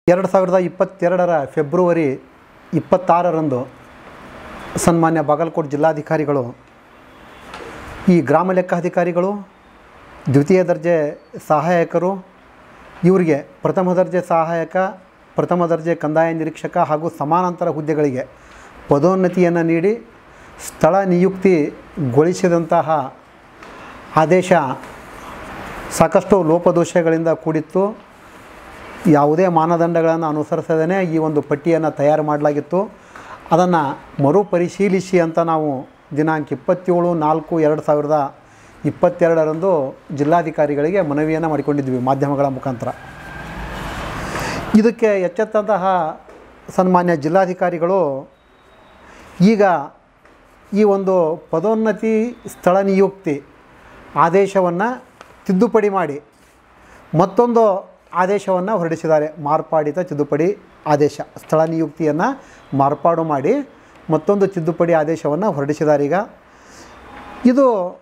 ಎರಡು ಸಾವಿರದ ಇಪ್ಪತ್ತೆರಡರ ಫೆಬ್ರವರಿ ಇಪ್ಪತ್ತಾರರಂದು ಸನ್ಮಾನ್ಯ ಬಾಗಲಕೋಟೆ ಜಿಲ್ಲಾಧಿಕಾರಿಗಳು ಈ ಗ್ರಾಮ ಲೆಕ್ಕಾಧಿಕಾರಿಗಳು ದ್ವಿತೀಯ ದರ್ಜೆ ಸಹಾಯಕರು ಇವರಿಗೆ ಪ್ರಥಮ ದರ್ಜೆ ಸಹಾಯಕ ಪ್ರಥಮ ದರ್ಜೆ ಕಂದಾಯ ನಿರೀಕ್ಷಕ ಹಾಗೂ ಸಮಾನಾಂತರ ಹುದ್ದೆಗಳಿಗೆ ಪದೋನ್ನತಿಯನ್ನು ನೀಡಿ ಸ್ಥಳ ನಿಯುಕ್ತಿಗೊಳಿಸಿದಂತಹ ಆದೇಶ ಸಾಕಷ್ಟು ಲೋಪದೋಷಗಳಿಂದ ಕೂಡಿತ್ತು ಯಾವುದೇ ಮಾನದಂಡಗಳನ್ನು ಅನುಸರಿಸದೇ ಈ ಒಂದು ಪಟ್ಟಿಯನ್ನು ತಯಾರು ಮಾಡಲಾಗಿತ್ತು ಅದನ್ನು ಮರುಪರಿಶೀಲಿಸಿ ಅಂತ ನಾವು ದಿನಾಂಕ ಇಪ್ಪತ್ತೇಳು ನಾಲ್ಕು ಎರಡು ಸಾವಿರದ ಇಪ್ಪತ್ತೆರಡರಂದು ಜಿಲ್ಲಾಧಿಕಾರಿಗಳಿಗೆ ಮನವಿಯನ್ನು ಮಾಡಿಕೊಂಡಿದ್ವಿ ಮಾಧ್ಯಮಗಳ ಮುಖಾಂತರ ಇದಕ್ಕೆ ಎಚ್ಚೆತ್ತಂತಹ ಸನ್ಮಾನ್ಯ ಜಿಲ್ಲಾಧಿಕಾರಿಗಳು ಈಗ ಈ ಒಂದು ಪದೋನ್ನತಿ ಸ್ಥಳ ನಿಯುಕ್ತಿ ಆದೇಶವನ್ನು ತಿದ್ದುಪಡಿ ಮಾಡಿ ಮತ್ತೊಂದು ಆದೇಶವನ್ನು ಹೊರಡಿಸಿದ್ದಾರೆ ಮಾರ್ಪಾಡಿತ ತಿದ್ದುಪಡಿ ಆದೇಶ ಸ್ಥಳ ನಿಯುಕ್ತಿಯನ್ನು ಮಾರ್ಪಾಡು ಮಾಡಿ ಮತ್ತೊಂದು ತಿದ್ದುಪಡಿ ಆದೇಶವನ್ನು ಹೊರಡಿಸಿದ್ದಾರೆ ಈಗ ಇದು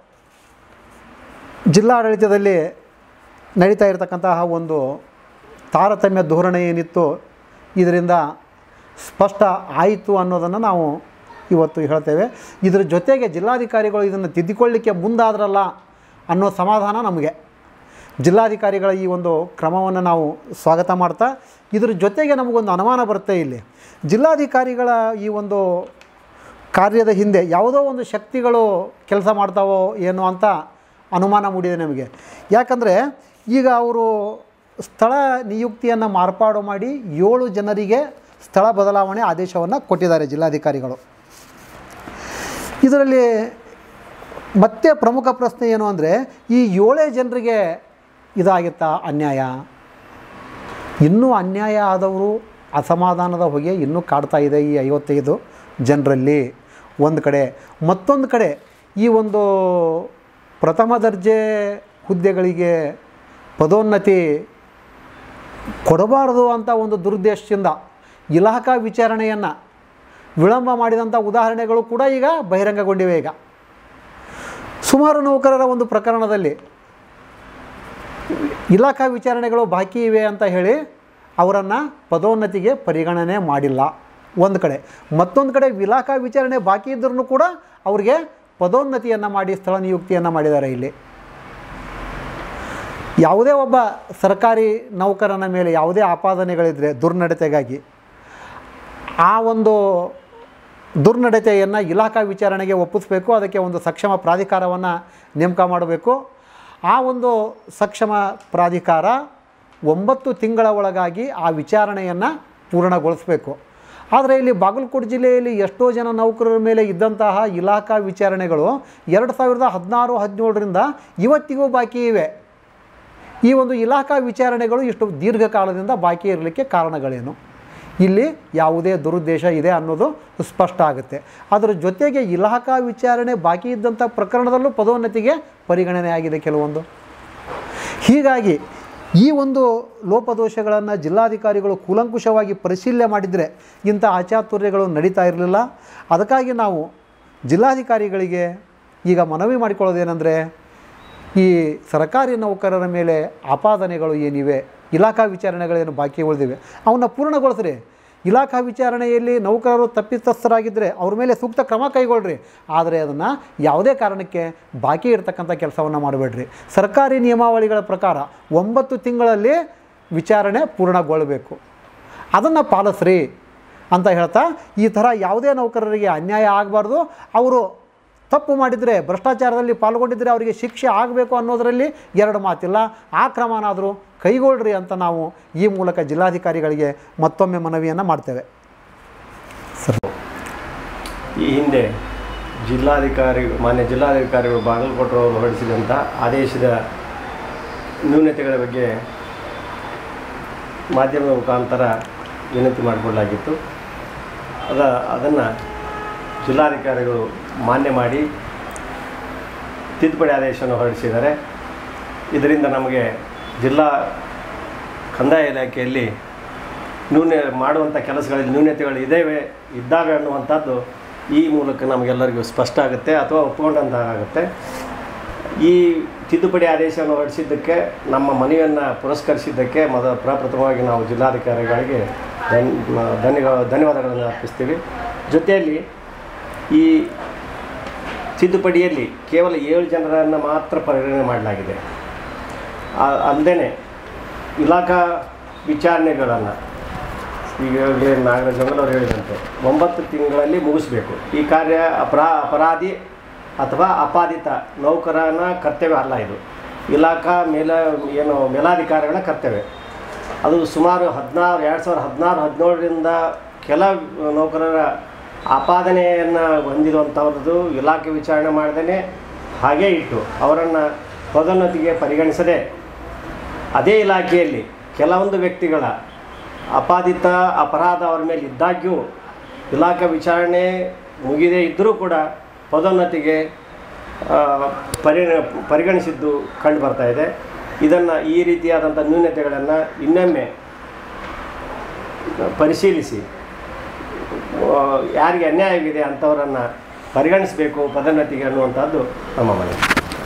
ಜಿಲ್ಲಾಡಳಿತದಲ್ಲಿ ನಡೀತಾ ಇರತಕ್ಕಂತಹ ಒಂದು ತಾರತಮ್ಯ ಧೋರಣೆ ಏನಿತ್ತು ಇದರಿಂದ ಸ್ಪಷ್ಟ ಆಯಿತು ಅನ್ನೋದನ್ನು ನಾವು ಇವತ್ತು ಹೇಳ್ತೇವೆ ಇದರ ಜೊತೆಗೆ ಜಿಲ್ಲಾಧಿಕಾರಿಗಳು ಇದನ್ನು ತಿದ್ದಿಕೊಳ್ಳಿಕ್ಕೆ ಮುಂದಾದ್ರಲ್ಲ ಅನ್ನೋ ಸಮಾಧಾನ ನಮಗೆ ಜಿಲ್ಲಾಧಿಕಾರಿಗಳ ಈ ಒಂದು ಕ್ರಮವನ್ನು ನಾವು ಸ್ವಾಗತ ಮಾಡ್ತಾ ಇದ್ರ ಜೊತೆಗೆ ನಮಗೊಂದು ಅನುಮಾನ ಬರುತ್ತೆ ಇಲ್ಲಿ ಜಿಲ್ಲಾಧಿಕಾರಿಗಳ ಈ ಒಂದು ಕಾರ್ಯದ ಹಿಂದೆ ಯಾವುದೋ ಒಂದು ಶಕ್ತಿಗಳು ಕೆಲಸ ಮಾಡ್ತಾವೋ ಏನೋ ಅಂತ ಅನುಮಾನ ಮೂಡಿದೆ ನಮಗೆ ಯಾಕಂದರೆ ಈಗ ಅವರು ಸ್ಥಳ ನಿಯುಕ್ತಿಯನ್ನು ಮಾರ್ಪಾಡು ಮಾಡಿ ಏಳು ಜನರಿಗೆ ಸ್ಥಳ ಬದಲಾವಣೆ ಆದೇಶವನ್ನು ಕೊಟ್ಟಿದ್ದಾರೆ ಜಿಲ್ಲಾಧಿಕಾರಿಗಳು ಇದರಲ್ಲಿ ಮತ್ತೆ ಪ್ರಮುಖ ಪ್ರಶ್ನೆ ಏನು ಅಂದರೆ ಈ ಏಳೇ ಜನರಿಗೆ ಇದಾಗಿತ್ತಾ ಅನ್ಯಾಯ ಇನ್ನೂ ಅನ್ಯಾಯ ಆದವರು ಅಸಮಾಧಾನದ ಹೊಗೆ ಇನ್ನೂ ಕಾಡ್ತಾ ಇದೆ ಈ ಐವತ್ತೈದು ಜನರಲ್ಲಿ ಒಂದು ಕಡೆ ಮತ್ತೊಂದು ಕಡೆ ಈ ಒಂದು ಪ್ರಥಮ ದರ್ಜೆ ಹುದ್ದೆಗಳಿಗೆ ಪದೋನ್ನತಿ ಕೊಡಬಾರದು ಅಂತ ಒಂದು ದುರುದ್ದೇಶದಿಂದ ಇಲಾಖಾ ವಿಚಾರಣೆಯನ್ನು ವಿಳಂಬ ಮಾಡಿದಂಥ ಉದಾಹರಣೆಗಳು ಕೂಡ ಈಗ ಬಹಿರಂಗಗೊಂಡಿವೆ ಈಗ ಸುಮಾರು ನೌಕರರ ಒಂದು ಪ್ರಕರಣದಲ್ಲಿ ಇಲಾಖಾ ವಿಚಾರಣೆಗಳು ಬಾಕಿ ಇವೆ ಅಂತ ಹೇಳಿ ಅವರನ್ನು ಪದೋನ್ನತಿಗೆ ಪರಿಗಣನೆ ಮಾಡಿಲ್ಲ ಒಂದು ಕಡೆ ಮತ್ತೊಂದು ಕಡೆ ಇಲಾಖಾ ವಿಚಾರಣೆ ಬಾಕಿ ಇದ್ದರೂ ಕೂಡ ಅವರಿಗೆ ಪದೋನ್ನತಿಯನ್ನು ಮಾಡಿ ಸ್ಥಳ ನಿಯುಕ್ತಿಯನ್ನು ಮಾಡಿದ್ದಾರೆ ಇಲ್ಲಿ ಯಾವುದೇ ಒಬ್ಬ ಸರ್ಕಾರಿ ನೌಕರನ ಮೇಲೆ ಯಾವುದೇ ಆಪಾದನೆಗಳಿದ್ದರೆ ದುರ್ನಡತೆಗಾಗಿ ಆ ಒಂದು ದುರ್ನಡತೆಯನ್ನು ಇಲಾಖಾ ವಿಚಾರಣೆಗೆ ಒಪ್ಪಿಸಬೇಕು ಅದಕ್ಕೆ ಒಂದು ಸಕ್ಷಮ ಪ್ರಾಧಿಕಾರವನ್ನು ನೇಮಕ ಮಾಡಬೇಕು ಆ ಒಂದು ಸಕ್ಷಮ ಪ್ರಾಧಿಕಾರ ಒಂಬತ್ತು ತಿಂಗಳ ಒಳಗಾಗಿ ಆ ವಿಚಾರಣೆಯನ್ನು ಪೂರ್ಣಗೊಳಿಸಬೇಕು ಆದರೆ ಇಲ್ಲಿ ಬಾಗಲಕೋಟೆ ಜಿಲ್ಲೆಯಲ್ಲಿ ಎಷ್ಟೋ ಜನ ನೌಕರರ ಮೇಲೆ ಇದ್ದಂತಹ ಇಲಾಖಾ ವಿಚಾರಣೆಗಳು ಎರಡು ಸಾವಿರದ ಹದಿನಾರು ಹದಿನೇಳರಿಂದ ಇವತ್ತಿಗೂ ಬಾಕಿ ಇವೆ ಈ ಒಂದು ಇಲಾಖಾ ವಿಚಾರಣೆಗಳು ಇಷ್ಟು ದೀರ್ಘಕಾಲದಿಂದ ಬಾಕಿ ಇರಲಿಕ್ಕೆ ಕಾರಣಗಳೇನು ಇಲ್ಲಿ ಯಾವುದೇ ದುರುದ್ದೇಶ ಇದೆ ಅನ್ನೋದು ಸ್ಪಷ್ಟ ಆಗುತ್ತೆ ಅದರ ಜೊತೆಗೆ ಇಲಾಖಾ ವಿಚಾರಣೆ ಬಾಕಿ ಇದ್ದಂಥ ಪ್ರಕರಣದಲ್ಲೂ ಪದೋನ್ನತಿಗೆ ಪರಿಗಣನೆ ಆಗಿದೆ ಕೆಲವೊಂದು ಹೀಗಾಗಿ ಈ ಒಂದು ಲೋಪದೋಷಗಳನ್ನು ಜಿಲ್ಲಾಧಿಕಾರಿಗಳು ಕೂಲಂಕುಷವಾಗಿ ಪರಿಶೀಲನೆ ಮಾಡಿದರೆ ಇಂಥ ಅಚಾತುರ್ಯಗಳು ನಡೀತಾ ಇರಲಿಲ್ಲ ಅದಕ್ಕಾಗಿ ನಾವು ಜಿಲ್ಲಾಧಿಕಾರಿಗಳಿಗೆ ಈಗ ಮನವಿ ಮಾಡಿಕೊಳ್ಳೋದೇನೆಂದರೆ ಈ ಸರ್ಕಾರಿ ನೌಕರರ ಮೇಲೆ ಆಪಾದನೆಗಳು ಏನಿವೆ ಇಲಾಖಾ ವಿಚಾರಣೆಗಳೇನು ಬಾಕಿ ಉಳಿದಿವೆ ಅವನ್ನ ಪೂರ್ಣಗೊಳಿಸ್ರಿ ಇಲಾಖಾ ವಿಚಾರಣೆಯಲ್ಲಿ ನೌಕರರು ತಪ್ಪಿತಸ್ಥರಾಗಿದ್ದರೆ ಅವ್ರ ಮೇಲೆ ಸೂಕ್ತ ಕ್ರಮ ಕೈಗೊಳ್ಳ್ರಿ ಆದರೆ ಅದನ್ನು ಯಾವುದೇ ಕಾರಣಕ್ಕೆ ಬಾಕಿ ಇರತಕ್ಕಂಥ ಕೆಲಸವನ್ನು ಮಾಡಬೇಡ್ರಿ ಸರ್ಕಾರಿ ನಿಯಮಾವಳಿಗಳ ಪ್ರಕಾರ ಒಂಬತ್ತು ತಿಂಗಳಲ್ಲಿ ವಿಚಾರಣೆ ಪೂರ್ಣಗೊಳ್ಳಬೇಕು ಅದನ್ನು ಪಾಲಿಸ್ರಿ ಅಂತ ಹೇಳ್ತಾ ಈ ಥರ ಯಾವುದೇ ನೌಕರರಿಗೆ ಅನ್ಯಾಯ ಆಗಬಾರ್ದು ಅವರು ತಪ್ಪು ಮಾಡಿದರೆ ಭ್ರಷ್ಟಾಚಾರದಲ್ಲಿ ಪಾಲ್ಗೊಂಡಿದ್ದರೆ ಅವರಿಗೆ ಶಿಕ್ಷೆ ಆಗಬೇಕು ಅನ್ನೋದರಲ್ಲಿ ಎರಡು ಮಾತಿಲ್ಲ ಆ ಕ್ರಮನಾದರೂ ಕೈಗೊಳ್ಳ್ರಿ ಅಂತ ನಾವು ಈ ಮೂಲಕ ಜಿಲ್ಲಾಧಿಕಾರಿಗಳಿಗೆ ಮತ್ತೊಮ್ಮೆ ಮನವಿಯನ್ನು ಮಾಡ್ತೇವೆ ಸರ್ ಈ ಹಿಂದೆ ಜಿಲ್ಲಾಧಿಕಾರಿ ಮಾನ್ಯ ಜಿಲ್ಲಾಧಿಕಾರಿಗಳು ಬಾಗಲಕೋಟೆಯವರು ಹೊರಡಿಸಿದಂಥ ಆದೇಶದ ನ್ಯೂನತೆಗಳ ಬಗ್ಗೆ ಮಾಧ್ಯಮದ ಮುಖಾಂತರ ವಿನಂತಿ ಮಾಡಿಕೊಳ್ಳಲಾಗಿತ್ತು ಅದ ಅದನ್ನು ಜಿಲ್ಲಾಧಿಕಾರಿಗಳು ಮಾನ್ಯ ಮಾಡಿ ತಿದ್ದುಪಡಿ ಆದೇಶವನ್ನು ಹೊರಡಿಸಿದ್ದಾರೆ ಇದರಿಂದ ನಮಗೆ ಜಿಲ್ಲಾ ಕಂದಾಯ ಇಲಾಖೆಯಲ್ಲಿ ನ್ಯೂನ ಮಾಡುವಂಥ ಕೆಲಸಗಳಲ್ಲಿ ನ್ಯೂನತೆಗಳು ಇದ್ದೇವೆ ಇದ್ದಾವೆ ಅನ್ನುವಂಥದ್ದು ಈ ಮೂಲಕ ನಮಗೆಲ್ಲರಿಗೂ ಸ್ಪಷ್ಟ ಆಗುತ್ತೆ ಅಥವಾ ಒಪ್ಪಿಕೊಂಡಂತಹ ಆಗುತ್ತೆ ಈ ತಿದ್ದುಪಡಿ ಆದೇಶವನ್ನು ಹೊರಡಿಸಿದ್ದಕ್ಕೆ ನಮ್ಮ ಮನವಿಯನ್ನು ಪುರಸ್ಕರಿಸಿದ್ದಕ್ಕೆ ಮೊದ ಪ್ರಪ್ರಥಮವಾಗಿ ನಾವು ಜಿಲ್ಲಾಧಿಕಾರಿಗಳಿಗೆ ಧನ್ ಧನ್ಯ ಧನ್ಯವಾದಗಳನ್ನು ಅರ್ಪಿಸ್ತೀವಿ ಜೊತೆಯಲ್ಲಿ ಈ ತಿದ್ದುಪಡಿಯಲ್ಲಿ ಕೇವಲ ಏಳು ಜನರನ್ನು ಮಾತ್ರ ಪರಿಗಣನೆ ಮಾಡಲಾಗಿದೆ ಅಲ್ಲದೆ ಇಲಾಖಾ ವಿಚಾರಣೆಗಳನ್ನು ಈಗಾಗಲೇ ನಾಗರಾಜ್ ಜಂಗಲವರು ಹೇಳಿದಂತೆ ಒಂಬತ್ತು ತಿಂಗಳಲ್ಲಿ ಮುಗಿಸ್ಬೇಕು ಈ ಕಾರ್ಯ ಅಪರಾ ಅಪರಾಧಿ ಅಥವಾ ಅಪಾದಿತ ನೌಕರನ ಕರ್ತವ್ಯ ಅಲ್ಲ ಇದು ಇಲಾಖಾ ಮೇಲ ಏನು ಮೇಲಾಧಿಕಾರಿಗಳ ಕರ್ತವ್ಯ ಅದು ಸುಮಾರು ಹದಿನಾರು ಎರಡು ಸಾವಿರದ ಹದಿನಾರು ಹದಿನೇಳರಿಂದ ಕೆಲ ನೌಕರರ ಆಪಾದನೆಯನ್ನು ಹೊಂದಿರುವಂಥವ್ರದ್ದು ಇಲಾಖೆ ವಿಚಾರಣೆ ಮಾಡ್ದೇ ಹಾಗೇ ಇಟ್ಟು ಅವರನ್ನು ಪದೋನ್ನತಿಗೆ ಪರಿಗಣಿಸದೆ ಅದೇ ಇಲಾಖೆಯಲ್ಲಿ ಕೆಲವೊಂದು ವ್ಯಕ್ತಿಗಳ ಅಪಾದಿತ ಅಪರಾಧ ಅವರ ಮೇಲೆ ಇದ್ದಾಗ್ಯೂ ಇಲಾಖೆ ವಿಚಾರಣೆ ಮುಗಿದೇ ಇದ್ದರೂ ಕೂಡ ಪದೋನ್ನತಿಗೆ ಆ, ಪರಿ ಪರಿಗಣಿಸಿದ್ದು ಕಂಡು ಬರ್ತಾ ಇದೆ ಇದನ್ನು ಈ ರೀತಿಯಾದಂಥ ನ್ಯೂನತೆಗಳನ್ನು ಇನ್ನೊಮ್ಮೆ ಪರಿಶೀಲಿಸಿ ಆ, ಯಾರಿಗೆ ಅನ್ಯಾಯ ಆಗಿದೆ ಅಂಥವರನ್ನು ಪರಿಗಣಿಸಬೇಕು ಪದೋನ್ನತಿಗೆ ಅನ್ನುವಂಥದ್ದು ನಮ್ಮ ಮನವಿ